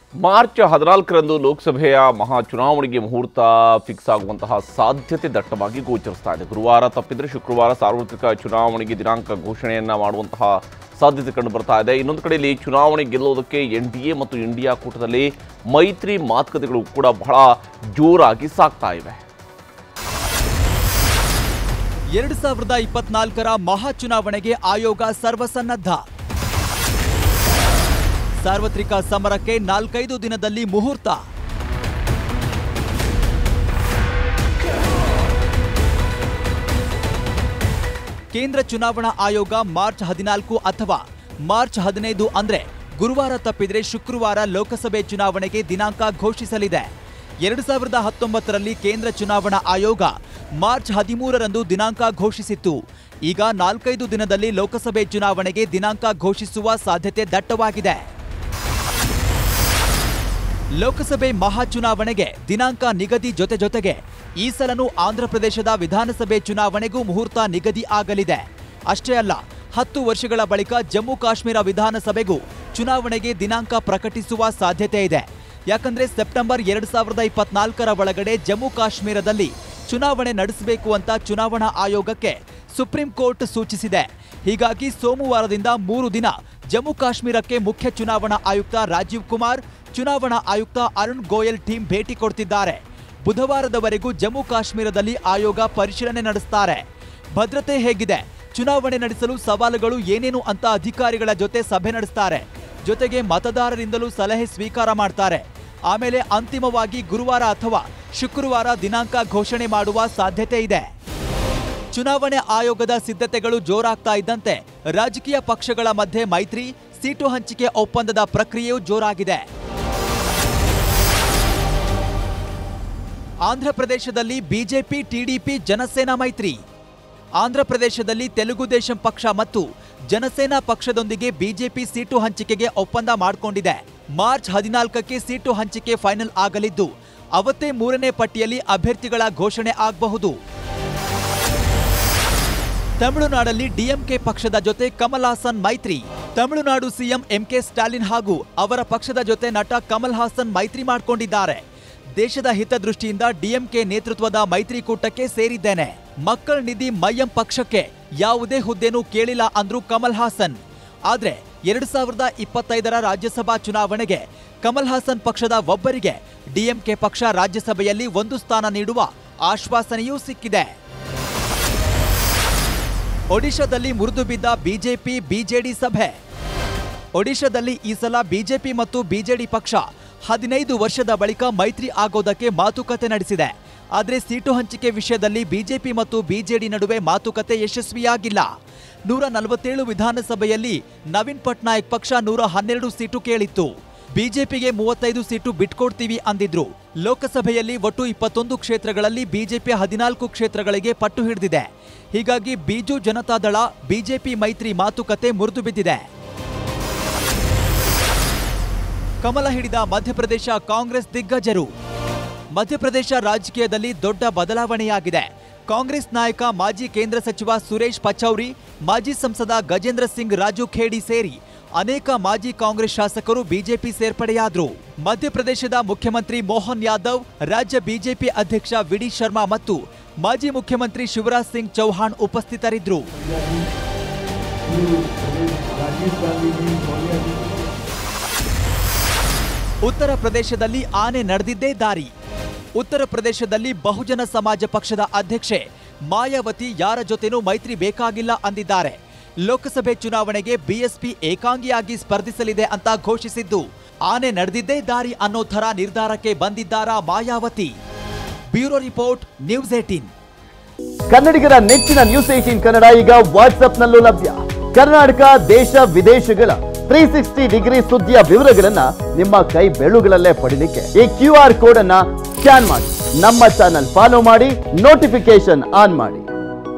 March ಹದಿನಾಲ್ಕರಂದು ಲೋಕಸಭೆಯ ಮಹಾ ಚುನಾವಣೆಗೆ ಮುಹೂರ್ತ ಫಿಕ್ಸ್ ಆಗುವಂತಹ ಸಾಧ್ಯತೆ ದಟ್ಟವಾಗಿ ಗೋಚರಿಸ್ತಾ ಇದೆ ಗುರುವಾರ ತಪ್ಪಿದ್ರೆ ಶುಕ್ರವಾರ ಸಾರ್ವತ್ರಿಕ ಚುನಾವಣೆಗೆ ದಿನಾಂಕ ಘೋಷಣೆಯನ್ನ ಮಾಡುವಂತಹ ಸಾಧ್ಯತೆ ಕಂಡು ಬರ್ತಾ ಇದೆ ಇನ್ನೊಂದು ಕಡೆಯಲ್ಲಿ ಚುನಾವಣೆ ಗೆಲ್ಲೋದಕ್ಕೆ ಎನ್ ಡಿ ಎ ಮತ್ತು ಇಂಡಿಯಾ ಕೂಟದಲ್ಲಿ ಮೈತ್ರಿ ಮಾತುಕತೆಗಳು ಕೂಡ ಬಹಳ ಜೋರಾಗಿ ಸಾಗ್ತಾ ಇವೆ ಎರಡು ಸಾವಿರದ ಇಪ್ಪತ್ನಾಲ್ಕರ ಮಹಾ ಚುನಾವಣೆಗೆ ಆಯೋಗ ಸರ್ವಸನ್ನದ್ಧ ಸಾರ್ವತ್ರಿಕ ಸಮರಕ್ಕೆ ನಾಲ್ಕೈದು ದಿನದಲ್ಲಿ ಮುಹೂರ್ತ ಕೇಂದ್ರ ಚುನಾವಣಾ ಆಯೋಗ ಮಾರ್ಚ್ ಹದಿನಾಲ್ಕು ಅಥವಾ ಮಾರ್ಚ್ ಹದಿನೈದು ಅಂದ್ರೆ ಗುರುವಾರ ತಪ್ಪಿದ್ರೆ ಶುಕ್ರವಾರ ಲೋಕಸಭೆ ಚುನಾವಣೆಗೆ ದಿನಾಂಕ ಘೋಷಿಸಲಿದೆ ಎರಡು ಸಾವಿರದ ಹತ್ತೊಂಬತ್ತರಲ್ಲಿ ಕೇಂದ್ರ ಚುನಾವಣಾ ಆಯೋಗ ಮಾರ್ಚ್ ಹದಿಮೂರರಂದು ದಿನಾಂಕ ಘೋಷಿಸಿತ್ತು ಈಗ ನಾಲ್ಕೈದು ದಿನದಲ್ಲಿ ಲೋಕಸಭೆ ಚುನಾವಣೆಗೆ ದಿನಾಂಕ ಘೋಷಿಸುವ ಸಾಧ್ಯತೆ ದಟ್ಟವಾಗಿದೆ ಲೋಕಸಭೆ ಮಹಾ ಚುನಾವಣೆಗೆ ದಿನಾಂಕ ನಿಗದಿ ಜೊತೆ ಜೊತೆಗೆ ಈ ಸಲನೂ ಆಂಧ್ರಪ್ರದೇಶದ ವಿಧಾನಸಭೆ ಚುನಾವಣೆಗೂ ಮುಹೂರ್ತ ನಿಗದಿ ಆಗಲಿದೆ ಅಷ್ಟೇ ಅಲ್ಲ ಹತ್ತು ವರ್ಷಗಳ ಬಳಿಕ ಜಮ್ಮು ಕಾಶ್ಮೀರ ವಿಧಾನಸಭೆಗೂ ಚುನಾವಣೆಗೆ ದಿನಾಂಕ ಪ್ರಕಟಿಸುವ ಸಾಧ್ಯತೆ ಇದೆ ಯಾಕಂದ್ರೆ ಸೆಪ್ಟೆಂಬರ್ ಎರಡ್ ಸಾವಿರದ ಇಪ್ಪತ್ನಾಲ್ಕರ ಒಳಗಡೆ ಜಮ್ಮು ಕಾಶ್ಮೀರದಲ್ಲಿ ಚುನಾವಣೆ ನಡೆಸಬೇಕು ಅಂತ ಚುನಾವಣಾ ಆಯೋಗಕ್ಕೆ ಸುಪ್ರೀಂ ಕೋರ್ಟ್ ಸೂಚಿಸಿದೆ ಹೀಗಾಗಿ ಸೋಮವಾರದಿಂದ ಮೂರು ದಿನ ಜಮ್ಮು ಕಾಶ್ಮೀರಕ್ಕೆ ಮುಖ್ಯ ಚುನಾವಣಾ ಆಯುಕ್ತ ರಾಜೀವ್ ಕುಮಾರ್ ಚುನಾವಣಾ ಆಯುಕ್ತ ಅರುಣ್ ಗೋಯಲ್ ಟೀಮ್ ಭೇಟಿ ಕೊಡ್ತಿದ್ದಾರೆ ಬುಧವಾರದವರೆಗೂ ಜಮ್ಮು ಕಾಶ್ಮೀರದಲ್ಲಿ ಆಯೋಗ ಪರಿಶೀಲನೆ ನಡೆಸ್ತಾರೆ ಭದ್ರತೆ ಹೇಗಿದೆ ಚುನಾವಣೆ ನಡೆಸಲು ಸವಾಲುಗಳು ಏನೇನು ಅಂತ ಅಧಿಕಾರಿಗಳ ಜೊತೆ ಸಭೆ ನಡೆಸ್ತಾರೆ ಜೊತೆಗೆ ಮತದಾರರಿಂದಲೂ ಸಲಹೆ ಸ್ವೀಕಾರ ಮಾಡ್ತಾರೆ ಆಮೇಲೆ ಅಂತಿಮವಾಗಿ ಗುರುವಾರ ಅಥವಾ ಶುಕ್ರವಾರ ದಿನಾಂಕ ಘೋಷಣೆ ಮಾಡುವ ಸಾಧ್ಯತೆ ಇದೆ ಚುನಾವಣೆ ಆಯೋಗದ ಸಿದ್ಧತೆಗಳು ಜೋರಾಗ್ತಾ ಇದ್ದಂತೆ ರಾಜಕೀಯ ಪಕ್ಷಗಳ ಮಧ್ಯೆ ಮೈತ್ರಿ ಸೀಟು ಹಂಚಿಕೆ ಒಪ್ಪಂದದ ಪ್ರಕ್ರಿಯೆಯೂ ಜೋರಾಗಿದೆ ಆಂಧ್ರಪ್ರದೇಶದಲ್ಲಿ ಬಿಜೆಪಿ ಟಿಡಿಪಿ ಜನಸೇನಾ ಮೈತ್ರಿ ಆಂಧ್ರಪ್ರದೇಶದಲ್ಲಿ ತೆಲುಗು ದೇಶಂ ಪಕ್ಷ ಮತ್ತು ಜನಸೇನಾ ಪಕ್ಷದೊಂದಿಗೆ ಬಿಜೆಪಿ ಸೀಟು ಹಂಚಿಕೆಗೆ ಒಪ್ಪಂದ ಮಾಡಿಕೊಂಡಿದೆ ಮಾರ್ಚ್ ಹದಿನಾಲ್ಕಕ್ಕೆ ಸೀಟು ಹಂಚಿಕೆ ಫೈನಲ್ ಆಗಲಿದ್ದು ಅವತ್ತೇ ಮೂರನೇ ಪಟ್ಟಿಯಲ್ಲಿ ಅಭ್ಯರ್ಥಿಗಳ ಘೋಷಣೆ ಆಗಬಹುದು ತಮಿಳುನಾಡಲ್ಲಿ ಡಿಎಂಕೆ ಪಕ್ಷದ ಜೊತೆ ಕಮಲ್ ಹಾಸನ್ ಮೈತ್ರಿ ತಮಿಳುನಾಡು ಸಿಎಂ ಎಂಕೆ ಸ್ಟಾಲಿನ್ ಹಾಗೂ ಅವರ ಪಕ್ಷದ ಜೊತೆ ನಟ ಕಮಲ್ ಹಾಸನ್ ಮೈತ್ರಿ ಮಾಡಿಕೊಂಡಿದ್ದಾರೆ ದೇಶದ ಹಿತದೃಷ್ಟಿಯಿಂದ ಡಿಎಂಕೆ ನೇತೃತ್ವದ ಮೈತ್ರಿಕೂಟಕ್ಕೆ ಸೇರಿದ್ದೇನೆ ಮಕ್ಕಳ ನಿಧಿ ಮೈಎಂ ಪಕ್ಷಕ್ಕೆ ಯಾವುದೇ ಹುದ್ದೆನೂ ಕೇಳಿಲ್ಲ ಅಂದ್ರು ಕಮಲ್ ಹಾಸನ್ ಆದ್ರೆ ಎರಡ್ ಸಾವಿರದ ಇಪ್ಪತ್ತೈದರ ರಾಜ್ಯಸಭಾ ಚುನಾವಣೆಗೆ ಕಮಲ್ ಹಾಸನ್ ಪಕ್ಷದ ಒಬ್ಬರಿಗೆ ಡಿಎಂಕೆ ಪಕ್ಷ ರಾಜ್ಯಸಭೆಯಲ್ಲಿ ಒಂದು ಸ್ಥಾನ ನೀಡುವ ಆಶ್ವಾಸನೆಯೂ ಸಿಕ್ಕಿದೆ ಒಡಿಶಾದಲ್ಲಿ ಮುರಿದು ಬಿದ್ದ ಬಿಜೆಪಿ ಬಿಜೆಡಿ ಸಭೆ ಒಡಿಶಾದಲ್ಲಿ ಈ ಸಲ ಬಿಜೆಪಿ ಮತ್ತು ಬಿಜೆಡಿ ಪಕ್ಷ ಹದಿನೈದು ವರ್ಷದ ಬಳಿಕ ಮೈತ್ರಿ ಆಗೋದಕ್ಕೆ ಮಾತುಕತೆ ನಡೆಸಿದೆ ಆದರೆ ಸೀಟು ಹಂಚಿಕೆ ವಿಷಯದಲ್ಲಿ ಬಿಜೆಪಿ ಮತ್ತು ಬಿಜೆಡಿ ನಡುವೆ ಮಾತುಕತೆ ಯಶಸ್ವಿಯಾಗಿಲ್ಲ ನೂರ ನಲವತ್ತೇಳು ವಿಧಾನಸಭೆಯಲ್ಲಿ ನವೀನ್ ಪಟ್ನಾಯಕ್ ಪಕ್ಷ ನೂರ ಹನ್ನೆರಡು ಸೀಟು ಕೇಳಿತ್ತು ಬಿಜೆಪಿಗೆ ಮೂವತ್ತೈದು ಸೀಟು ಬಿಟ್ಕೊಡ್ತೀವಿ ಅಂದಿದ್ರು ಲೋಕಸಭೆಯಲ್ಲಿ ಒಟ್ಟು ಇಪ್ಪತ್ತೊಂದು ಕ್ಷೇತ್ರಗಳಲ್ಲಿ ಬಿಜೆಪಿ ಹದಿನಾಲ್ಕು ಕ್ಷೇತ್ರಗಳಿಗೆ ಪಟ್ಟು ಹಿಡಿದಿದೆ ಹೀಗಾಗಿ ಬಿಜು ಜನತಾದಳ ಬಿಜೆಪಿ ಮೈತ್ರಿ ಮಾತುಕತೆ ಮುರಿದು ಬಿದ್ದಿದೆ ಕಮಲ ಹಿಡಿದ ಮಧ್ಯಪ್ರದೇಶ ಕಾಂಗ್ರೆಸ್ ದಿಗ್ಗಜರು ಮಧ್ಯಪ್ರದೇಶ ರಾಜಕೀಯದಲ್ಲಿ ದೊಡ್ಡ ಬದಲಾವಣೆಯಾಗಿದೆ ಕಾಂಗ್ರೆಸ್ ನಾಯಕ ಮಾಜಿ ಕೇಂದ್ರ ಸಚಿವ ಸುರೇಶ್ ಪಚೌರಿ ಮಾಜಿ ಸಂಸದ ಗಜೇಂದ್ರ ಸಿಂಗ್ ರಾಜು ಖೇಡಿ ಸೇರಿ ಅನೇಕ ಮಾಜಿ ಕಾಂಗ್ರೆಸ್ ಶಾಸಕರು ಬಿಜೆಪಿ ಸೇರ್ಪಡೆಯಾದ್ರು ಮಧ್ಯಪ್ರದೇಶದ ಮುಖ್ಯಮಂತ್ರಿ ಮೋಹನ್ ಯಾದವ್ ರಾಜ್ಯ ಬಿಜೆಪಿ ಅಧ್ಯಕ್ಷ ವಿಡಿ ಶರ್ಮಾ ಮತ್ತು ಮಾಜಿ ಮುಖ್ಯಮಂತ್ರಿ ಶಿವರಾಜ್ ಸಿಂಗ್ ಚೌಹಾಣ್ ಉಪಸ್ಥಿತರಿದ್ದರು ಉತ್ತರ ಪ್ರದೇಶದಲ್ಲಿ ಆನೆ ನಡೆದಿದ್ದೇ ದಾರಿ ಉತ್ತರ ಪ್ರದೇಶದಲ್ಲಿ ಬಹುಜನ ಸಮಾಜ ಪಕ್ಷದ ಅಧ್ಯಕ್ಷೆ ಮಾಯಾವತಿ ಯಾರ ಜೊತೆನೂ ಮೈತ್ರಿ ಬೇಕಾಗಿಲ್ಲ ಅಂದಿದ್ದಾರೆ ಲೋಕಸಭೆ ಚುನಾವಣೆಗೆ ಬಿಎಸ್ಪಿ ಏಕಾಂಗಿಯಾಗಿ ಸ್ಪರ್ಧಿಸಲಿದೆ ಅಂತ ಘೋಷಿಸಿದ್ದು ಆನೆ ನಡೆದಿದ್ದೇ ದಾರಿ ಅನ್ನೋ ಥರ ನಿರ್ಧಾರಕ್ಕೆ ಬಂದಿದ್ದಾರಾ Mayawati bureau report news eighteen ಕನ್ನಡಿಗರ ನೆಚ್ಚಿನ ನ್ಯೂಸ್ ಏಟೀನ್ ಕನ್ನಡ ಈಗ ವಾಟ್ಸ್ಆಪ್ನಲ್ಲೂ ಲಭ್ಯ ಕರ್ನಾಟಕ ದೇಶ ವಿದೇಶಗಳ ತ್ರೀ ಸಿಕ್ಸ್ಟಿ ಡಿಗ್ರಿ ಸುದ್ದಿಯ ವಿವರಗಳನ್ನ ನಿಮ್ಮ ಕೈ ಬೆಳುಗಳಲ್ಲೇ ಪಡಿಲಿಕ್ಕೆ ಈ ಕ್ಯೂ ಆರ್ ಕೋಡ್ ಅನ್ನ ಸ್ಕ್ಯಾನ್ ಮಾಡಿ ನಮ್ಮ ಚಾನಲ್ ಫಾಲೋ ಮಾಡಿ ನೋಟಿಫಿಕೇಶನ್ ಆನ್ ಮಾಡಿ